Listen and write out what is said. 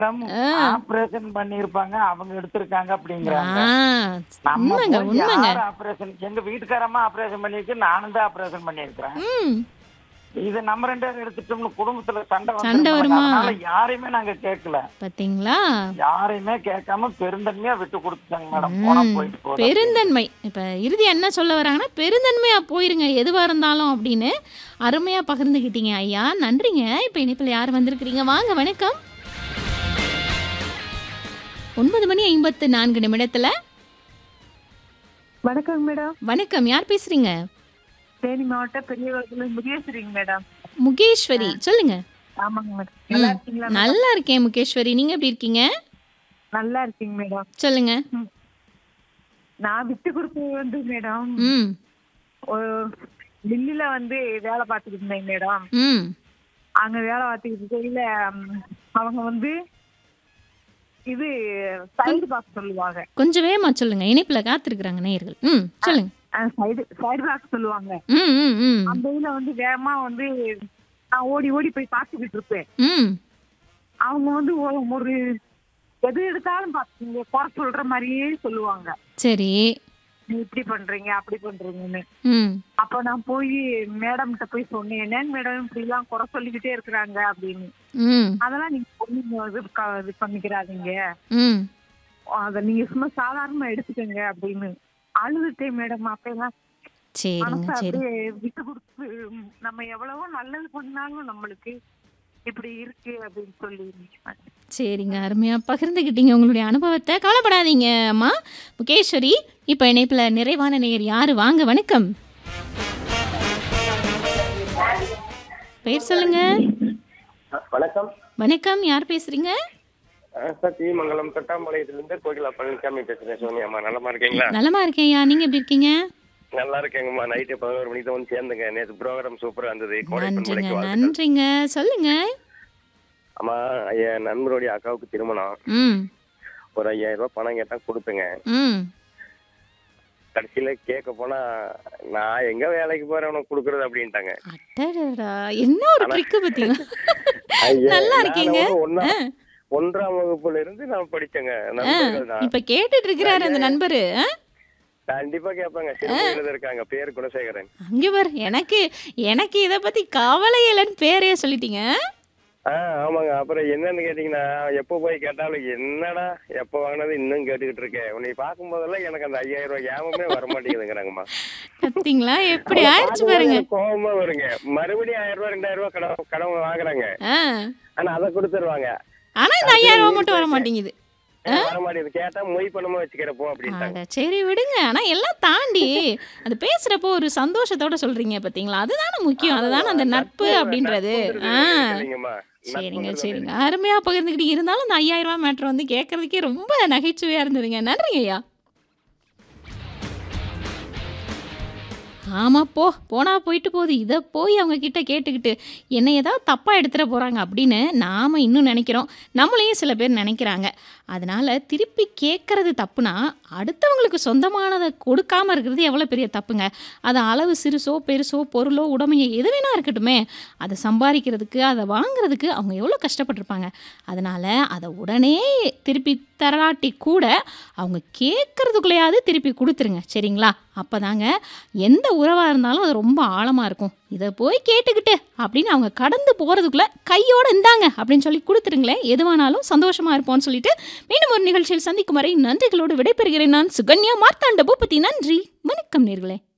ஆ. Operation பண்ணிருப்பாங்க அவங்க எடுத்திருக்காங்க அப்படிங்கிறாங்க ஆ, நம்ம உண்மைங்க போய் உண்மைங்க யார் ஆபரேஷன் எங்க வீட்டுக்காரமா ஆபரேஷன் பண்ணிருக்கு நானும் தான் ஆபரேஷன் பண்ணிருக்கிறேன் ம் இது நம்ம ரெண்டு பேரும் எடுத்துட்டோம்னு குடும்பத்துல சண்டை சண்டை வந்துரும் வருமா? அதனால யாரையுமே நாங்க கேட்கல பாத்தீங்களா யாரையுமே கேட்காம பெருந்தன்மையா விட்டு கொடுத்துட்டாங்க மேடம் போனா ம், போயிட்டு போதும் பெருந்தன்மை இப்ப இறுதி என்ன சொல்ல வராங்கன்னா பெருந்தன்மையா போயிருங்க எதுவா இருந்தாலும் அப்படின்னு அருமையா பகிர்ந்துக்கிட்டீங்க ஐயா நன்றிங்க இப்ப இனிப்பில் யார் வந்திருக்கிறீங்க வாங்க வணக்கம் ஒன்பது மணி ஐம்பத்து நான்கு நிமிடத்துல வணக்கம் மேடம் வணக்கம் யார் பேசுறீங்க தேனி மாவட்டம் பெரியவர்கள் முகேஸ்வரிங்க மேடம் முகேஸ்வரி சொல்லுங்க ஆமாங்க மேடம் நல்லா இருக்கீங்களா மேடம்? நல்லா இருக்கேன் முகேஸ்வரி நீங்க எப்படி இருக்கீங்க நல்லா இருக்கீங்க மேடம் சொல்லுங்க நான் விட்டு கொடுத்து வந்து மேடம் ம் ஒரு மில்லில வந்து வேலை பார்த்துக்கிட்டு இருந்தேங்க மேடம் ம் அங்க வேலை பார்த்துக்கிட்டு இருக்கையில ம், அவங்க வந்து இது சைடு பாக்ஸ் சொல்லுவாங்க கொஞ்சம் வேகமா சொல்லுங்க இணைப்புல காத்திருக்கிறாங்க நேயர்கள் ம் சொல்லுங்க சைடு சைடு பாக்ஸ் சொல்லுவாங்க ம் ம் ம் அந்த இதுல வந்து வேகமா வந்து நான் ஓடி ஓடி போய் பார்த்துக்கிட்டு இருப்பேன் ம் அவங்க வந்து ஒரு- ஒரு எது எடுத்தாலும் பாத்தீங்க குறை சொல்ற மாதிரியே சொல்லுவாங்க சரி நீ இப்படி பண்றீங்க அப்படி பண்றீங்கன்னு ம் அப்ப நான் போய் மேடம்கிட்ட போய் சொன்னேன் என்னங்க மேடம் இப்படி எல்லாம் குறை சொல்லிக்கிட்டே இருக்கிறாங்க அப்படின்னு ம் அதெல்லாம் நீங்க ஒண்ணும் இது க- இது பண்ணிக்கிறாதீங்க ம் அத நீங்க சும்மா சாதாரணமா எடுத்துக்கங்க அப்படின்னு அழுதுட்டேன் மேடம் அப்பெல்லாம் சரிங்க மனசு சரி அப்படியே விட்டு கொடுத்து ம், நம்ம எவ்வளவோ நல்லது பண்ணாலும் நம்மளுக்கு இப்படி இருக்கு அப்படின்னு சொல்லி சரிங்க அருமையா பகிர்ந்துக்கிட்டீங்க உங்களுடைய அனுபவத்தை கவலைப்படாதீங்க அம்மா முகேஸ்வரி இப்போ இணைப்புல நிறைவான நேயர் யாரு வாங்க வணக்கம் பேர் சொல்லுங்க வணக்கம் வணக்கம் யார் பேசுறீங்க அஹ் சார் தீமங்கலம் தொட்டாம்பாளையத்திலிருந்து கோகிலா பழனிசாமி பேசுறேன் சோனியாம்மா நலமா இருக்கீங்களா நலமா இருக்கேன்யா நீங்க எப்படி இருக்கீங்க நல்லா இருக்கேங்கம்மா நைட்டு பதினோரு மணிக்கு தான் வந்து சேர்ந்துங்க நேற்று ப்ரோக்ராம் சூப்பரா இருந்தது கோடை நன்றிங்க பண்பலைக்கு வாழ்த்துக்கள் நன்றிங்க சொல்லுங்க ஆமா என் நண்பருடைய அக்காவுக்கு திருமணம் ம் ஒரு ஐயாயிரம் ரூபாய் பணம் கேட்டா கொடுத்துங்க ம் கடைசியில கேட்க போனா நான் எங்க வேலைக்கு போறேன் உனக்கு கொடுக்கறது அப்படின்ட்டாங்க அடடடா என்ன ஒரு ட்ரிக்கு பார்த்தீங்களா ஐயா, நல்லா நான் இருக்கீங்க ஒரு ஒண்ணா ஒன்றாம் வகுப்புல இருந்து நான் படிச்சேங்க நண்பர்கள் தான் இப்ப கேட்டுட்டு இருக்கிறாரு அந்த நண்பரு ஆ? கண்டிப்பா கேட்பாங்க சிறுமையில இருக்காங்க பேர் குணசேகரன் அங்க பாரு எனக்கு எனக்கு இத பத்தி கவலை இல்லைன்னு பேரே சொல்லிட்டீங்க ஆஹ் ஆமாங்க அப்புறம் என்னன்னு கேட்டீங்கன்னா எப்போ போய் கேட்டாலும் என்னடா எப்போ வாங்கினது இன்னும் கேட்டுக்கிட்டு இருக்கேன் உன்னை பார்க்கும் போதெல்லாம் எனக்கு அந்த ஐயாயிரம் ரூபாய் ஞாபகமே வர மாட்டேங்குதுங்கிறாங்கம்மா பாத்தீங்களா எப்படி ஆயிடுச்சு பாருங்க எனக்கு கோவமா வருங்க மறுபடியும் ஆயிரம் ரூபாய் ரெண்டாயிரம் ரூபாய் கடன் கடன் வாங்குறாங்க ஆ. ஆனா அதை கொடுத்துருவாங்க ஆனா இந்த ஐயாயிரம் ரூபாய் மட்டும் வர மாட்டேங்குது வர மாட்டேங்குது கேட்டா மொய் பணமா வச்சுக்கிறப்போ அப்படின்ட்டாங்க அட, சரி விடுங்க ஆனா எல்லாம் தாண்டி அது பேசுறப்போ ஒரு சந்தோஷத்தோட சொல்றீங்க பாத்தீங்களா அதுதானே முக்கியம் அதுதானே அந்த நட்பு அப்படின்றது ஆ இல்லைங்கம்மா சரிங்க சரிங்க அருமையா பகிர்ந்துக்கிட்டு இருந்தாலும் அந்த ஐயாயிரம் ரூபாய் மேட்ரு வந்து கேட்கறதுக்கே ரொம்ப நகைச்சுவையா இருந்ததுங்க நன்றிங்க ஐயா ஆமா போ போனா போயிட்டு போகுது இதை போய் அவங்க கிட்ட கேட்டுக்கிட்டு என்னை ஏதாவது தப்பாக எடுத்துட போகிறாங்க அப்படின்னு நாம் இன்னும் நினைக்கிறோம் நம்மளையும் சில பேர் நினைக்கிறாங்க அதனால திருப்பி கேட்கறது தப்புனா அடுத்தவங்களுக்கு சொந்தமானதை கொடுக்காம இருக்கிறது எவ்வளோ பெரிய தப்புங்க அது அளவு சிறுசோ பெருசோ பொருளோ உடமையோ எது வேணா இருக்கட்டுமே அதை சம்பாதிக்கிறதுக்கு அதை வாங்குறதுக்கு அவங்க எவ்வளோ கஷ்டப்பட்டிருப்பாங்க அதனால அதை உடனே திருப்பி தராட்டி கூட அவங்க கேட்கறதுக்குள்ளேயாவது திருப்பி கொடுத்துருங்க சரிங்களா அப்போதாங்க எந்த உறவாக இருந்தாலும் அது ரொம்ப ஆழமாக இருக்கும் இதை போய் கேட்டுக்கிட்டு அப்படின்னு அவங்க கடந்து போகிறதுக்குள்ளே கையோட இந்தாங்க அப்படின்னு சொல்லி கொடுத்துருங்களேன் எதுவானாலும் சந்தோஷமாக இருப்போம்னு சொல்லிட்டு மீண்டும் ஒரு நிகழ்ச்சியில் சந்திக்கும் வரை நன்றிகளோடு விடைபெறுகிறேன் நான் சுகன்யா மார்த்தாண்ட பூபதி நன்றி வணக்கம் நேர்களே